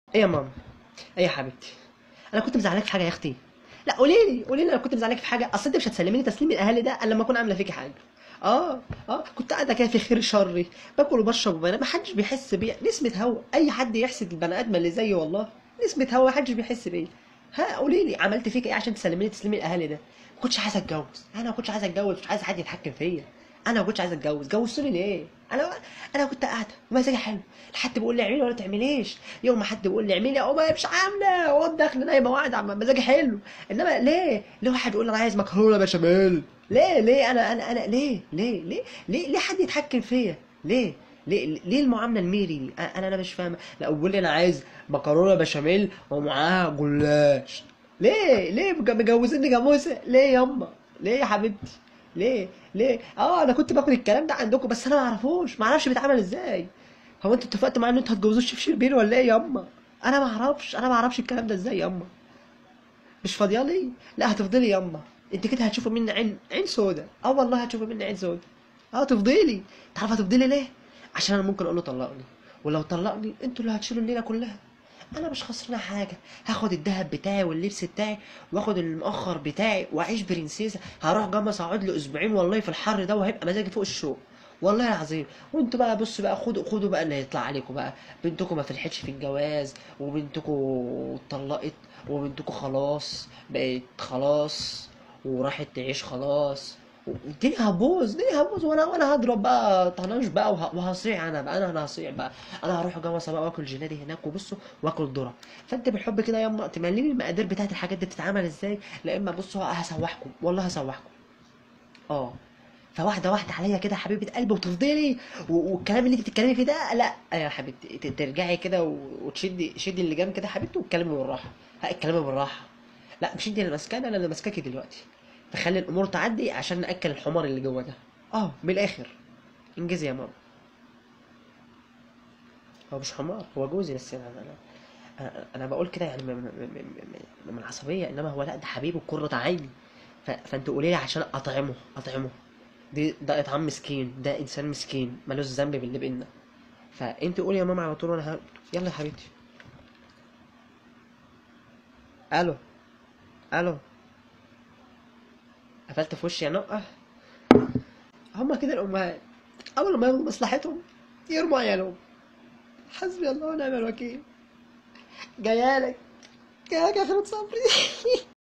ايه يا ماما ايه يا حبيبتي انا كنت مزعلاك في حاجه يا اختي لا قولي لي قولي لي انا كنت مزعلاك في حاجه اصل انت مش هتسلميني تسليم الاهالي ده الا لما اكون عامله فيكي حاجه اه اه كنت قاعده كده في خير شري باكل وبشرب وبنام ما حدش بيحس بيا نسمه هوا اي حد يحسد البني ادم اللي زيي والله نسمه هوا ما حدش بيحس بيا ها قولي لي عملت فيك ايه عشان تسلميني تسليمي الاهالي ده ما كنتش عايز اتجوز انا ما كنتش عايز اتجوز مش عايز حد يتحكم فيا انا ما كنتش عايز اتجوز جوزتوني ليه انا انا كنت قاعده ومزاجي حلو حد بيقول لي اعملي ولا تعمليش يوم ما حد بيقول لي اعملي او ما مش عامله واد داخل نايمه وقاعده عم مزاجي حلو انما ليه ليه واحد يقول لي انا عايز مكرونه بشاميل ليه ليه انا انا انا ليه ليه ليه ليه ليه حد يتحكم فيا ليه ليه ليه المعامله الميري دي انا انا مش فاهمه لا بيقول لي انا عايز مكرونه بشاميل ومعاها جلاش ليه ليه مج- مجوزيني جاموسه ليه ياما ليه يا حبيبتي ليه ليه اه انا كنت باكل الكلام ده عندكم بس انا ما اعرفوش ما اعرفش بيتعمل ازاي هو انتوا اتفقتوا معايا ان انتوا هتجوزوا الشيف شربين ولا ايه ياما انا ما اعرفش انا ما اعرفش الكلام ده ازاي ياما مش فاضيه لي لا هتفضلي ياما انت كده هتشوفي مني عين عين سودا اه والله هتشوفي مني عين سودا اه تفضلي تعرف هتفضلي ليه عشان انا ممكن اقول له طلقني ولو طلقني انتوا اللي هتشيلوا الليله كلها انا مش خسرانه حاجه هاخد الذهب بتاعي واللبس بتاعي واخد المؤخر بتاعي واعيش برنسيسه هروح جمص اقعد له اسبوعين والله في الحر ده وهيبقى مزاجي فوق الشوق والله العظيم وانتوا بقى بصوا بقى خدوا خدوا بقى اللي هيطلع عليكم بقى بنتكم ما فرحتش في الجواز وبنتكم اتطلقت وبنتكم خلاص بقت خلاص وراحت تعيش خلاص الدنيا هتبوظ الدنيا هتبوظ وانا وانا هضرب بقى طناش بقى وه- وهصيع انا بقى انا انا هصيع بقى انا هروح جمصة بقى واكل جيلاتي هناك وبصوا واكل ذره فانت بالحب كده ياما تمليني المقادير بتاعت الحاجات دي بتتعمل ازاي لا اما بصوا هسوحكم والله هسوحكم اه فواحده واحده عليا كده يا حبيبه قلبي وتفضلي و- والكلام اللي انت بتتكلمي فيه ده لا يا حبيبتي ت- ترجعي كده و- وتشدي شدي اللجام كده يا حبيبتي واتكلمي بالراحه ها اتكلمي بالراحه لا مش انت اللي ماسكاني انا اللي ماسكاكي دلوقتي فخلي الامور تعدي عشان ناكل الحمار اللي جوه ده اه من الاخر انجزي يا ماما هو مش حمار هو جوزي بس انا انا انا, أنا بقول كده يعني من, من, من, من, من العصبيه انما هو لا ده حبيبي وقرة عيني ف... فانت قولي لي عشان اطعمه اطعمه دي ده اطعام مسكين ده انسان مسكين ملوش ذنب باللي بينا فانت قولي يا ماما على طول وانا ه... يلا يا حبيبتي الو الو قفلت في وشي يا نقه هما كده الامهات اول ما ياخدوا مصلحتهم يرموا عيالهم حسبي الله ونعم الوكيل جايالك جايالك يا خالد صبري